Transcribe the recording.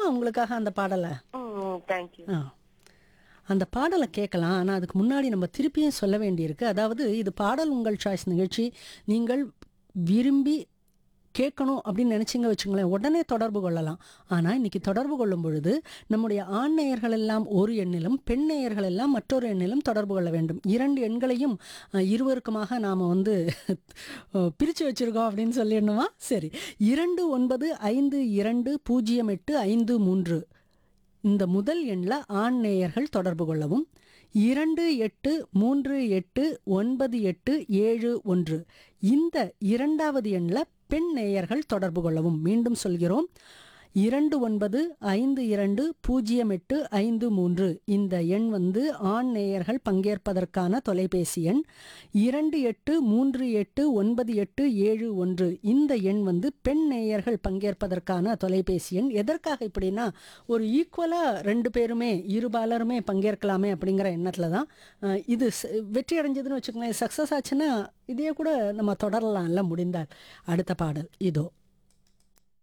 உங்களுக்காக அந்த பாடலை ம் தேங்க்யூ ஆ அந்த பாடலை கேட்கலாம் ஆனால் அதுக்கு முன்னாடி நம்ம திருப்பியும் சொல்ல வேண்டியிருக்கு அதாவது இது பாடல் உங்கள் சாய்ஸ் நிகழ்ச்சி நீங்கள் விரும்பி கேட்கணும் அப்படின்னு நினச்சிங்க வச்சுங்களேன் உடனே தொடர்பு கொள்ளலாம் ஆனால் இன்னைக்கு தொடர்பு கொள்ளும் பொழுது நம்முடைய ஆண் நேயர்கள் எல்லாம் ஒரு எண்ணிலும் பெண் நேயர்கள் எல்லாம் மற்றொரு எண்ணிலும் தொடர்பு கொள்ள வேண்டும் இரண்டு எண்களையும் அஹ், இருவருக்குமாக நாம் வந்து பிரித்து வச்சுருக்கோம் அப்படின்னு சொல்லிடணுமா சரி இரண்டு ஒன்பது ஐந்து இரண்டு பூஜ்ஜியம் எட்டு ஐந்து மூன்று இந்த முதல் எண்ணில் ஆண் நேயர்கள் தொடர்பு கொள்ளவும் இரண்டு எட்டு மூன்று எட்டு ஒன்பது எட்டு ஏழு ஒன்று இந்த இரண்டாவது எண்ணில் பெண் நேயர்கள் தொடர்பு கொள்ளவும் மீண்டும் சொல்கிறோம் இரண்டு ஒன்பது ஐந்து இரண்டு பூஜ்ஜியம் எட்டு ஐந்து மூன்று இந்த எண் வந்து ஆண் நேயர்கள் பங்கேற்பதற்கான தொலைபேசி எண் இரண்டு எட்டு மூன்று எட்டு ஒன்பது எட்டு ஏழு ஒன்று இந்த எண் வந்து பெண் நேயர்கள் பங்கேற்பதற்கான தொலைபேசி எண் எதற்காக இப்படின்னா ஒரு ஈக்குவலாக ரெண்டு பேருமே இருபாலருமே பங்கேற்கலாமே அப்படிங்கிற எண்ணத்தில் தான் அஹ், இது ச- வெற்றி அடைஞ்சதுன்னு வச்சுக்கோங்களேன் சக்ஸஸ் ஆச்சுன்னா இதையே கூட நம்ம தொடரலாம்ல முடிந்தால் அடுத்த பாடல் இதோ